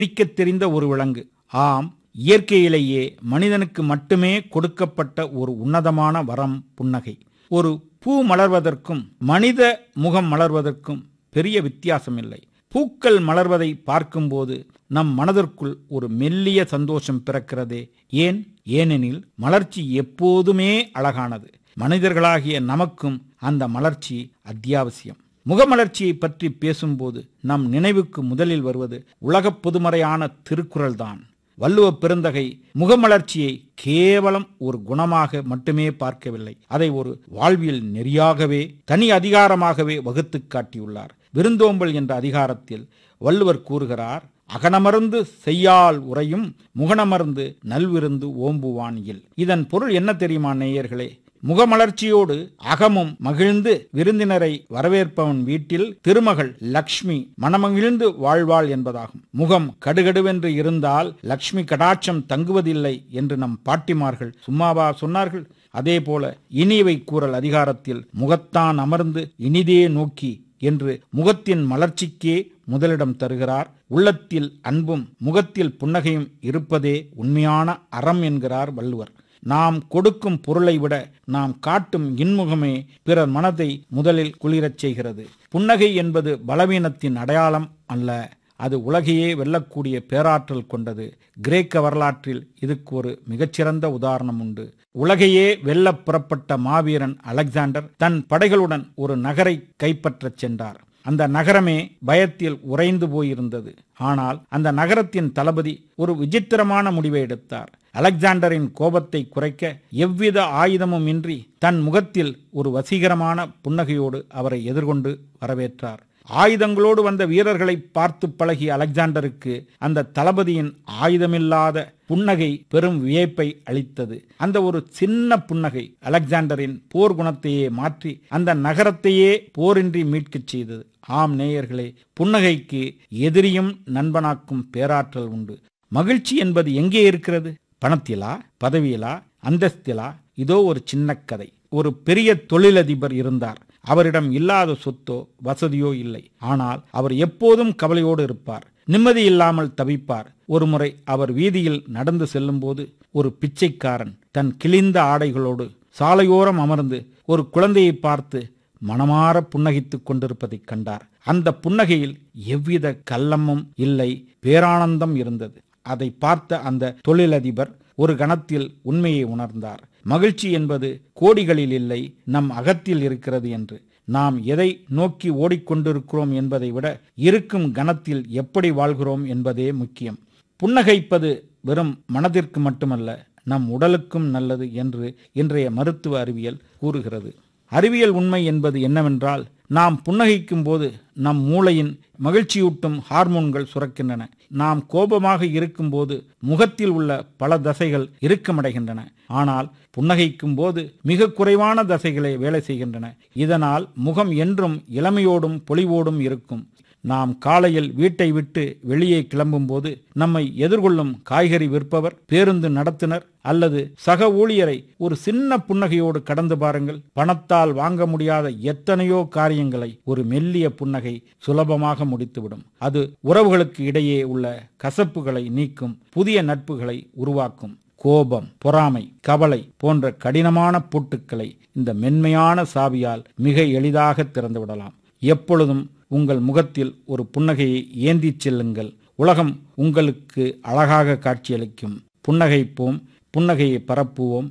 பிடிக்கத் தெரிந்த ஒரு விலங்கு ஆம் இயற்கையிலேயே மனிதனுக்கு மட்டுமே கொடுக்கப்பட்ட ஒரு உன்னதமான வரம் புன்னகை ஒரு பூ மலர்வதற்கும் மனித முகம் மலர்வதற்கும் பெரிய வித்தியாசம் இல்லை பூக்கள் மலர்வதை பார்க்கும்போது நம் மனதிற்குள் ஒரு மெல்லிய சந்தோஷம் பிறக்கிறதே ஏன் ஏனெனில் மலர்ச்சி எப்போதுமே அழகானது மனிதர்களாகிய நமக்கும் அந்த மலர்ச்சி அத்தியாவசியம் முகமலர்ச்சியை பற்றி பேசும்போது நம் நினைவுக்கு முதலில் வருவது உலகப் பொதுமறையான திருக்குறள்தான் வள்ளுவ பெருந்தகை முகமலர்ச்சியை கேவலம் ஒரு குணமாக மட்டுமே பார்க்கவில்லை அதை ஒரு வாழ்வியல் நெறியாகவே தனி அதிகாரமாகவே வகுத்துக் காட்டியுள்ளார் விருந்தோம்பல் என்ற அதிகாரத்தில் வள்ளுவர் கூறுகிறார் அகனமர்ந்து செய்யால் உரையும் முகனமர்ந்து நல்விருந்து ஓம்புவான் இல் இதன் பொருள் என்ன தெரியுமா நேயர்களே முகமலர்ச்சியோடு அகமும் மகிழ்ந்து விருந்தினரை வரவேற்பவன் வீட்டில் திருமகள் லக்ஷ்மி மனமகிழ்ந்து வாழ்வாள் என்பதாகும் முகம் கடுகடுவென்று இருந்தால் லக்ஷ்மி கடாட்சம் தங்குவதில்லை என்று நம் பாட்டிமார்கள் சும்மாவா சொன்னார்கள் அதே போல இனியவை கூறல் அதிகாரத்தில் முகத்தான் அமர்ந்து இனிதே நோக்கி என்று முகத்தின் மலர்ச்சிக்கே முதலிடம் தருகிறார் உள்ளத்தில் அன்பும் முகத்தில் புன்னகையும் இருப்பதே உண்மையான அறம் என்கிறார் வள்ளுவர் நாம் கொடுக்கும் பொருளை விட நாம் காட்டும் இன்முகமே பிறர் மனதை முதலில் குளிரச் செய்கிறது புன்னகை என்பது பலவீனத்தின் அடையாளம் அல்ல அது உலகையே வெல்லக்கூடிய பேராற்றல் கொண்டது கிரேக்க வரலாற்றில் இதுக்கு ஒரு மிகச்சிறந்த உதாரணம் உண்டு உலகையே வெல்ல புறப்பட்ட மாவீரன் அலெக்சாண்டர் தன் படைகளுடன் ஒரு நகரை கைப்பற்றச் சென்றார் அந்த நகரமே பயத்தில் உறைந்து போயிருந்தது ஆனால் அந்த நகரத்தின் தளபதி ஒரு விசித்திரமான முடிவை எடுத்தார் அலெக்சாண்டரின் கோபத்தை குறைக்க எவ்வித ஆயுதமும் இன்றி தன் முகத்தில் ஒரு வசீகரமான புன்னகையோடு அவரை எதிர்கொண்டு வரவேற்றார் ஆயுதங்களோடு வந்த வீரர்களை பார்த்து பழகிய அலெக்சாண்டருக்கு அந்த தளபதியின் ஆயுதமில்லாத புன்னகை பெரும் வியப்பை அளித்தது அந்த ஒரு சின்ன புன்னகை அலெக்சாண்டரின் போர் குணத்தையே மாற்றி அந்த நகரத்தையே போரின்றி மீட்கச் செய்தது ஆம் நேயர்களே புன்னகைக்கு எதிரியும் நண்பனாக்கும் பேராற்றல் உண்டு மகிழ்ச்சி என்பது எங்கே இருக்கிறது பணத்திலா பதவியிலா அந்தஸ்திலா இதோ ஒரு சின்ன கதை ஒரு பெரிய தொழிலதிபர் இருந்தார் அவரிடம் இல்லாத சொத்தோ வசதியோ இல்லை ஆனால் அவர் எப்போதும் கவலையோடு இருப்பார் நிம்மதி இல்லாமல் தவிப்பார் ஒருமுறை அவர் வீதியில் நடந்து செல்லும்போது ஒரு பிச்சைக்காரன் தன் கிழிந்த ஆடைகளோடு சாலையோரம் அமர்ந்து ஒரு குழந்தையை பார்த்து மனமாற புன்னகித்துக் கொண்டிருப்பதைக் கண்டார் அந்த புன்னகையில் எவ்வித கள்ளமும் இல்லை பேரானந்தம் இருந்தது அதை பார்த்த அந்த தொழிலதிபர் ஒரு கணத்தில் உண்மையை உணர்ந்தார் மகிழ்ச்சி என்பது கோடிகளில் இல்லை நம் அகத்தில் இருக்கிறது என்று நாம் எதை நோக்கி ஓடிக்கொண்டிருக்கிறோம் என்பதை விட இருக்கும் கணத்தில் எப்படி வாழ்கிறோம் என்பதே முக்கியம் புன்னகைப்பது வெறும் மனதிற்கு மட்டுமல்ல நம் உடலுக்கும் நல்லது என்று இன்றைய மருத்துவ அறிவியல் கூறுகிறது அறிவியல் உண்மை என்பது என்னவென்றால் நாம் புன்னகைக்கும் போது நம் மூளையின் மகிழ்ச்சியூட்டும் ஹார்மோன்கள் சுரக்கின்றன நாம் கோபமாக இருக்கும்போது முகத்தில் உள்ள பல தசைகள் இறுக்கமடைகின்றன ஆனால் புன்னகைக்கும் போது மிக குறைவான தசைகளே வேலை செய்கின்றன இதனால் முகம் என்றும் இளமையோடும் பொலிவோடும் இருக்கும் நாம் காலையில் வீட்டை விட்டு வெளியே கிளம்பும்போது நம்மை எதிர்கொள்ளும் காய்கறி விற்பவர் பேருந்து நடத்துனர் அல்லது சக ஊழியரை ஒரு சின்ன புன்னகையோடு கடந்து பாருங்கள் பணத்தால் வாங்க முடியாத எத்தனையோ காரியங்களை ஒரு மெல்லிய புன்னகை சுலபமாக முடித்துவிடும் அது உறவுகளுக்கு இடையே உள்ள கசப்புகளை நீக்கும் புதிய நட்புகளை உருவாக்கும் கோபம் பொறாமை கவலை போன்ற கடினமான பூட்டுக்களை இந்த மென்மையான சாவியால் மிக எளிதாக திறந்துவிடலாம் எப்பொழுதும் உங்கள் முகத்தில் ஒரு புன்னகையை ஏந்திச் செல்லுங்கள் உலகம் உங்களுக்கு அழகாக காட்சியளிக்கும் புன்னகைப்போம் புன்னகையை பரப்புவோம்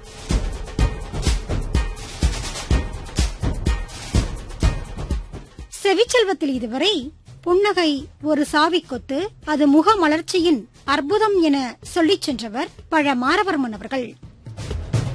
செவிச்செல்வத்தில் இதுவரை புன்னகை ஒரு சாவி கொத்து அது முக மலர்ச்சியின் அற்புதம் என சொல்லிச் சென்றவர் பழ மாரவர்மன் அவர்கள்